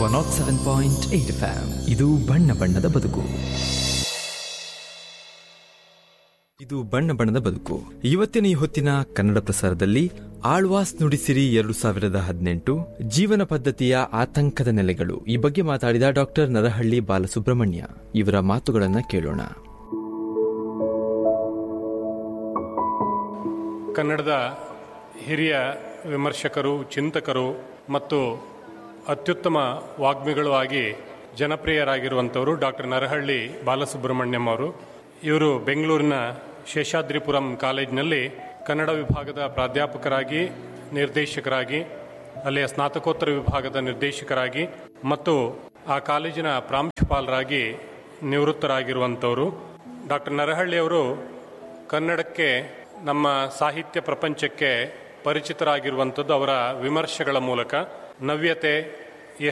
one nought seven point eight FM ಇದು ಬಣ್ಣ ಬಣ್ಣದ ಬದುಕು ಇದು ಬಣ್ಣ ಬಣ್ಣದ ಬದುಕು ಇವತ್ತಿನ ಈ ಹೊತ್ತಿನ ಕನ್ನಡ ಪ್ರಸಾರದಲ್ಲಿ ಆಳ್ವಾಸ್ ನುಡಿಸಿರಿ ಎರಡು ಸಾವಿರದ ಹದಿನೆಂಟು ಜೀವನ ಪದ್ಧತಿಯ ಆತಂಕದ ನೆಲೆಗಳು ಈ ಬಗ್ಗೆ ಮಾತಾಡಿದ ಡಾಕ್ಟರ್ ನರಹಳ್ಳಿ ಬಾಲಸುಬ್ರಹ್ಮಣ್ಯ ಇವರ ಮಾತುಗಳನ್ನ ಕೇಳೋಣ ಕನ್ನಡದ ಹಿರಿಯ ವಿಮರ್ಶಕರು ಚಿಂತಕರು ಮತ್ತು ಅತ್ಯುತ್ತಮ ವಾಗ್ಮಿಗಳು ಆಗಿ ಜನಪ್ರಿಯರಾಗಿರುವಂಥವರು ಡಾಕ್ಟರ್ ನರಹಳ್ಳಿ ಬಾಲಸುಬ್ರಹ್ಮಣ್ಯಂ ಅವರು ಇವರು ಬೆಂಗಳೂರಿನ ಶೇಷಾದ್ರಿಪುರಂ ಕಾಲೇಜಿನಲ್ಲಿ ಕನ್ನಡ ವಿಭಾಗದ ಪ್ರಾಧ್ಯಾಪಕರಾಗಿ ನಿರ್ದೇಶಕರಾಗಿ ಅಲ್ಲಿಯ ಸ್ನಾತಕೋತ್ತರ ವಿಭಾಗದ ನಿರ್ದೇಶಕರಾಗಿ ಮತ್ತು ಆ ಕಾಲೇಜಿನ ಪ್ರಾಂಶುಪಾಲರಾಗಿ ನಿವೃತ್ತರಾಗಿರುವಂಥವರು ಡಾಕ್ಟರ್ ನರಹಳ್ಳಿಯವರು ಕನ್ನಡಕ್ಕೆ ನಮ್ಮ ಸಾಹಿತ್ಯ ಪ್ರಪಂಚಕ್ಕೆ ಪರಿಚಿತರಾಗಿರುವಂಥದ್ದು ಅವರ ವಿಮರ್ಶೆಗಳ ಮೂಲಕ ನವ್ಯತೆ